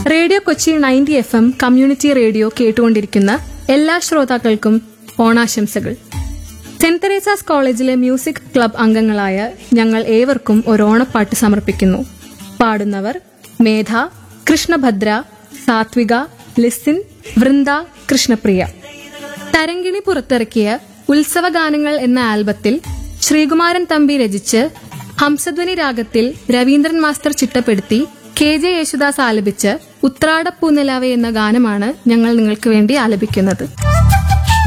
radio Kochi ninety F M community radio കേട്ടുകൊണ്ടിരിക്കുന്ന എല്ലാ ശ്രോതാക്കൾക്കും ഓണാശംസകൾ സെന്റ് തെരേസാസ് കോളേജിലെ മ്യൂസിക് ക്ലബ് അംഗങ്ങളായ ഞങ്ങൾ ഏവർക്കും ഒരു ഓണപ്പാട്ട് സമർപ്പിക്കുന്നു പാടുന്നവർ മേധ കൃഷ്ണഭദ്ര സാത്വിക ലിസിൻ വൃന്ദ കൃഷ്ണപ്രിയ തരങ്കിണി പുറത്തിറക്കിയ ഉത്സവഗാനങ്ങൾ എന്ന ആൽബത്തിൽ ശ്രീകുമാരൻ തമ്പി രചിച്ച് ഹംസധ്വനി രാഗത്തിൽ രവീന്ദ്രൻ മാസ്റ്റർ ചിട്ടപ്പെടുത്തി കെ ജെ യേശുദാസ് ആലപിച്ച് ഉത്രാടപ്പൂനിലാവെ എന്ന ഗാനമാണ് ഞങ്ങൾ നിങ്ങൾക്ക് വേണ്ടി ആലപിക്കുന്നത്